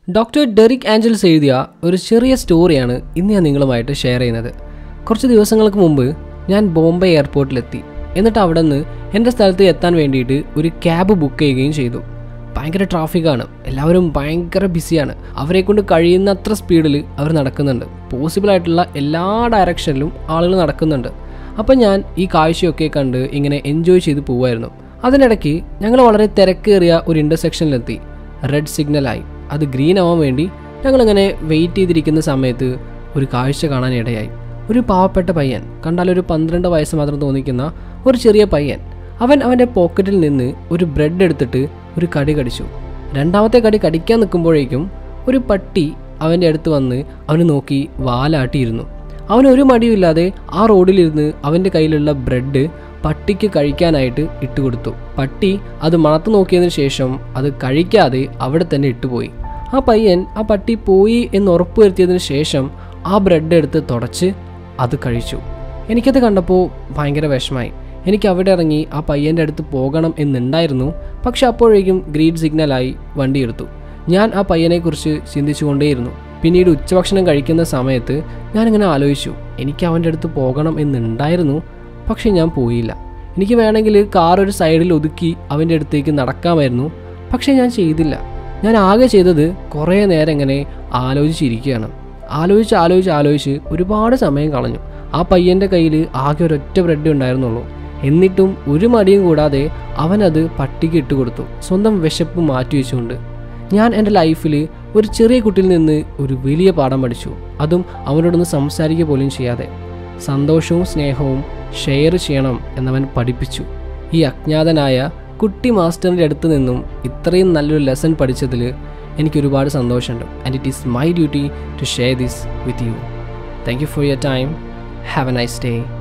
doctor Derek Angeles എഴുതിയ ഒരു ചെറിയ സ്റ്റോറിയാണ് ഇന്ന് ഞാൻ നിങ്ങളുമായിട്ട് ഷെയർ ചെയ്യുന്നത് കുറച്ച് ദിവസങ്ങൾക്ക് മുമ്പ് ഞാൻ ബോംബെ എയർപോർട്ടിലെത്തി എന്നിട്ട് അവിടെ നിന്ന് എൻ്റെ സ്ഥലത്ത് എത്താൻ വേണ്ടിയിട്ട് ഒരു ക്യാബ് ബുക്ക് ചെയ്യുകയും ചെയ്തു ഭയങ്കര ട്രാഫിക്കാണ് എല്ലാവരും ഭയങ്കര ബിസിയാണ് അവരെ കൊണ്ട് കഴിയുന്നത്ര സ്പീഡിൽ അവർ നടക്കുന്നുണ്ട് പോസിബിൾ ആയിട്ടുള്ള എല്ലാ ഡയറക്ഷനിലും ആളുകൾ നടക്കുന്നുണ്ട് അപ്പം ഞാൻ ഈ കാഴ്ചയൊക്കെ കണ്ട് ഇങ്ങനെ എൻജോയ് ചെയ്ത് പോവായിരുന്നു അതിനിടയ്ക്ക് ഞങ്ങൾ വളരെ തിരക്കേറിയ ഒരു ഇൻ്റർസെക്ഷനിലെത്തി റെഡ് സിഗ്നലായി അത് ഗ്രീൻ ആവാൻ വേണ്ടി ഞങ്ങളിങ്ങനെ വെയിറ്റ് ചെയ്തിരിക്കുന്ന സമയത്ത് ഒരു കാഴ്ച കാണാൻ ഇടയായി ഒരു പാവപ്പെട്ട പയ്യൻ കണ്ടാൽ ഒരു പന്ത്രണ്ട് വയസ്സ് മാത്രം തോന്നിക്കുന്ന ഒരു ചെറിയ പയ്യൻ അവൻ അവൻ്റെ പോക്കറ്റിൽ നിന്ന് ഒരു ബ്രെഡ് എടുത്തിട്ട് ഒരു കടി കടിച്ചു രണ്ടാമത്തെ കടി കടിക്കാൻ നിൽക്കുമ്പോഴേക്കും ഒരു പട്ടി അവൻ്റെ അടുത്ത് വന്ന് അവന് നോക്കി വാലാട്ടിയിരുന്നു അവൻ ഒരു മടിയുമില്ലാതെ ആ റോഡിലിരുന്ന് അവൻ്റെ കയ്യിലുള്ള ബ്രെഡ് പട്ടിക്ക് കഴിക്കാനായിട്ട് ഇട്ടുകൊടുത്തു പട്ടി അത് മണത്ത് നോക്കിയതിന് ശേഷം അത് കഴിക്കാതെ അവിടെ തന്നെ ഇട്ടുപോയി ആ പയ്യൻ ആ പട്ടി പോയി എന്ന് ഉറപ്പുവരുത്തിയതിന് ശേഷം ആ ബ്രെഡ് എടുത്ത് തുടച്ച് അത് കഴിച്ചു എനിക്കത് കണ്ടപ്പോൾ ഭയങ്കര വിഷമായി എനിക്ക് അവിടെ ഇറങ്ങി ആ പയ്യൻ്റെ അടുത്ത് പോകണം എന്നുണ്ടായിരുന്നു പക്ഷെ അപ്പോഴേക്കും ഗ്രീൻ സിഗ്നലായി വണ്ടി എടുത്തു ഞാൻ ആ പയ്യനെക്കുറിച്ച് ചിന്തിച്ചുകൊണ്ടേയിരുന്നു പിന്നീട് ഉച്ചഭക്ഷണം കഴിക്കുന്ന സമയത്ത് ഞാനിങ്ങനെ ആലോചിച്ചു എനിക്ക് അവൻ്റെ അടുത്ത് പോകണം എന്നുണ്ടായിരുന്നു പക്ഷെ ഞാൻ പോയില്ല എനിക്ക് വേണമെങ്കിൽ കാർ ഒരു സൈഡിൽ ഒതുക്കി അവൻ്റെ അടുത്തേക്ക് നടക്കാമായിരുന്നു പക്ഷെ ഞാൻ ചെയ്തില്ല ഞാൻ ആകെ ചെയ്തത് കുറേ നേരം ഇങ്ങനെ ആലോചിച്ചിരിക്കുകയാണ് ആലോചിച്ച് ആലോചിച്ച് ആലോചിച്ച് ഒരുപാട് സമയം കളഞ്ഞു ആ പയ്യൻ്റെ കയ്യിൽ ആകെ ഒരൊറ്റ ബ്രെഡ് ഉണ്ടായിരുന്നുള്ളൂ എന്നിട്ടും ഒരു മടിയും കൂടാതെ അവനത് പട്ടിക്ക് ഇട്ട് കൊടുത്തു സ്വന്തം വിശപ്പ് മാറ്റി വെച്ചുകൊണ്ട് ഞാൻ എൻ്റെ ലൈഫിൽ ഒരു ചെറിയ കുട്ടിയിൽ നിന്ന് ഒരു വലിയ പാഠം പഠിച്ചു അതും അവനോടൊന്ന് സംസാരിക്കുക പോലും ചെയ്യാതെ സന്തോഷവും സ്നേഹവും ഷെയർ ചെയ്യണം എന്നവൻ പഠിപ്പിച്ചു ഈ അജ്ഞാതനായ കുട്ടി മാസ്റ്ററിൻ്റെ അടുത്ത് നിന്നും ഇത്രയും നല്ലൊരു ലെസൺ പഠിച്ചതിൽ എനിക്ക് ഒരുപാട് സന്തോഷമുണ്ട് and it is my duty to share this with you thank you for your time have a nice day